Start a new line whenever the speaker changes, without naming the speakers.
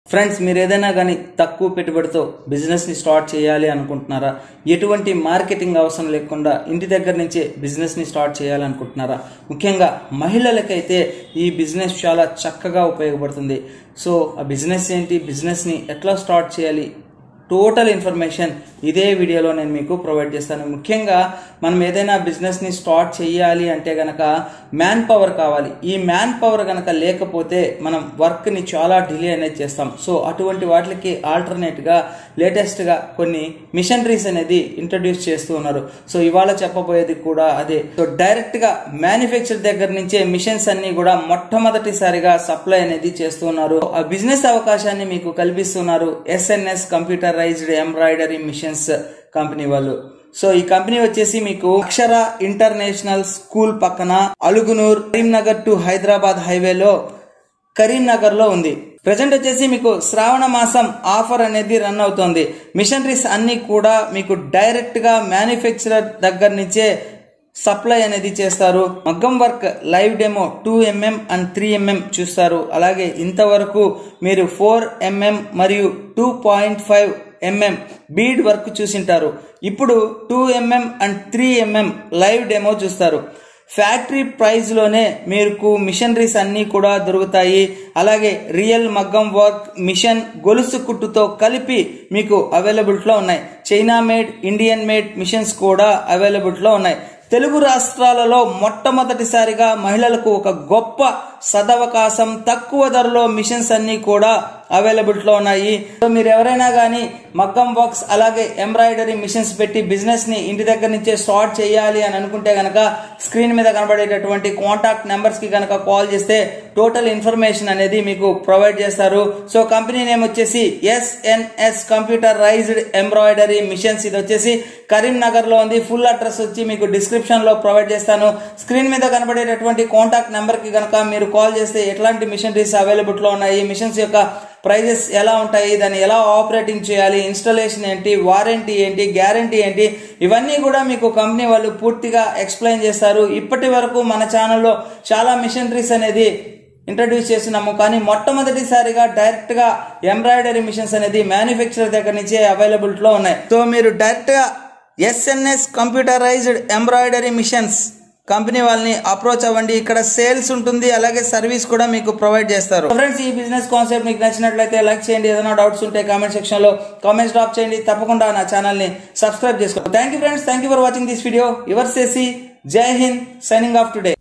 friends మీరు ఏదైనా కానీ తక్కువ పెట్టుబడితో బిజినెస్ని స్టార్ట్ చేయాలి అనుకుంటున్నారా ఎటువంటి మార్కెటింగ్ అవసరం లేకుండా ఇంటి దగ్గర నుంచే బిజినెస్ని స్టార్ట్ చేయాలనుకుంటున్నారా ముఖ్యంగా మహిళలకైతే ఈ బిజినెస్ చాలా చక్కగా ఉపయోగపడుతుంది సో ఆ బిజినెస్ ఏంటి బిజినెస్ని ఎట్లా స్టార్ట్ చేయాలి టోటల్ ఇన్ఫర్మేషన్ ఇదే వీడియోలో నేను మీకు ప్రొవైడ్ చేస్తాను ముఖ్యంగా మనం ఏదైనా బిజినెస్ని స్టార్ట్ చేయాలి అంటే గనక మ్యాన్ పవర్ కావాలి ఈ మ్యాన్ పవర్ గనక లేకపోతే మనం వర్క్ని చాలా డిలే అనేది చేస్తాం సో అటువంటి వాటికి ఆల్టర్నేట్గా లేటెస్ట్గా కొన్ని మిషనరీస్ అనేది ఇంట్రడ్యూస్ చేస్తూ ఉన్నారు సో ఇవాళ చెప్పబోయేది కూడా అదే సో డైరెక్ట్గా మ్యానుఫ్యాక్చర్ దగ్గర నుంచే మిషన్స్ అన్ని కూడా మొట్టమొదటిసారిగా సప్లై అనేది చేస్తూ ఉన్నారు ఆ బిజినెస్ అవకాశాన్ని మీకు కల్పిస్తున్నారు SNS computerised embroidery machines company వాళ్ళు సో ఈ కంపెనీ వచ్చేసి మీకు అక్షర ఇంటర్నేషనల్ స్కూల్ పక్కన అలుగునూర్ కరీంనగర్ టు హైదరాబాద్ హైవేలో కరీంనగర్ లో ఉంది ప్రజెంట్ వచ్చేసి మీకు శ్రావణ మాసం ఆఫర్ అనేది రన్ అవుతోంది మిషనరీస్ అన్ని కూడా మీకు డైరెక్ట్ గా మ్యానుఫ్యాక్చరర్ దగ్గర నుంచే సప్లై అనేది చేస్తారు మగ్గం work live demo two mm and three mm చూస్తారు అలాగే ఇంతవరకు మీరు ఫోర్ ఎంఎం మరియు two point five mm bead work చూసింటారు ఇప్పుడు two mm and three mm live demo చూస్తారు ఫ్యాక్టరీ ప్రైస్లోనే మీకు మిషనరీస్ అన్నీ కూడా దొరుకుతాయి అలాగే రియల్ మగ్గం వర్క్ మిషన్ గొలుసు కుట్టుతో కలిపి మీకు అవైలబిలిటీలో ఉన్నాయి China made Indian made machines కూడా అవైలబిలిటీలో ఉన్నాయి తెలుగు రాష్ట్రాలలో మొట్టమొదటిసారిగా మహిళలకు ఒక గొప్ప సదవకాశం తక్కువ ధరలో మిషన్స్ అన్ని కూడా అవైలబిలిటీలో ఉన్నాయి సో మీరు ఎవరైనా కానీ మగ్గం వర్క్స్ అలాగే ఎంబ్రాయిడరీ మిషన్స్ పెట్టి బిజినెస్ ని ఇంటి దగ్గర నుంచే స్టార్ట్ చేయాలి అని అనుకుంటే గనక స్క్రీన్ మీద కనబడేటటువంటి కాంటాక్ట్ నెంబర్స్ కి కనుక కాల్ చేస్తే టోటల్ ఇన్ఫర్మేషన్ అనేది మీకు ప్రొవైడ్ చేస్తారు సో కంపెనీ నేమ్ వచ్చేసి ఎస్ఎన్ఎస్ కంప్యూటరైజ్డ్ ఎంబ్రాయిడరీ మిషన్స్ ఇది వచ్చేసి కరీంనగర్ లో ఉంది ఫుల్ అడ్రస్ వచ్చి మీకు డిస్క్రిప్షన్ లో ప్రొవైడ్ చేస్తాను స్క్రీన్ మీద కనబడేటటువంటి కాంటాక్ట్ నెంబర్ కి కనుక మీరు కాల్ చేస్తే ఎట్లాంటి మిషనరీస్ అవైలబుల్ లో ఉన్నాయి మిషన్స్ యొక్క ప్రైజెస్ ఎలా ఉంటాయి దాన్ని ఎలా ఆపరేటింగ్ చేయాలి ఇన్స్టాలేషన్ ఏంటి వారంటీ ఏంటి గ్యారంటీ ఏంటి ఇవన్నీ కూడా మీకు కంపెనీ వాళ్ళు పూర్తిగా ఎక్స్ప్లెయిన్ చేస్తారు ఇప్పటి వరకు మన ఛానల్లో చాలా మిషనరీస్ అనేది ఇంట్రడ్యూస్ చేస్తున్నాము కానీ మొట్టమొదటిసారిగా డైరెక్ట్ గా ఎంబ్రాయిడరీ మిషన్స్ అనేది మ్యానుఫ్యాక్చర్ దగ్గర నుంచే అవైలబిలిటీలో ఉన్నాయి సో మీరు డైరెక్ట్ గా SNS computerised embroidery machines company వాళ్ళని అప్రోచ్ అవ్వండి ఇక్కడ సేల్స్ ఉంటుంది అలాగే సర్వీస్ కూడా మీకు ప్రొవైడ్ చేస్తారు ఫ్రెండ్స్ ఈ బిజినెస్ కాన్సెప్ట్ మీకు నచ్చినట్లయితే లైక్ చేయండి ఏదైనా డౌట్స్ ఉంటే కామెంట్ సెక్షన్ లో కామెంట్స్ డ్రాప్ చేయండి తప్పకుండా నా ఛానల్ ని సబ్స్క్రైబ్ చేసుకోండి thank you friends thank you for watching this video your సేసి జై హింద్ సైనింగ్ ఆఫ్ టుడే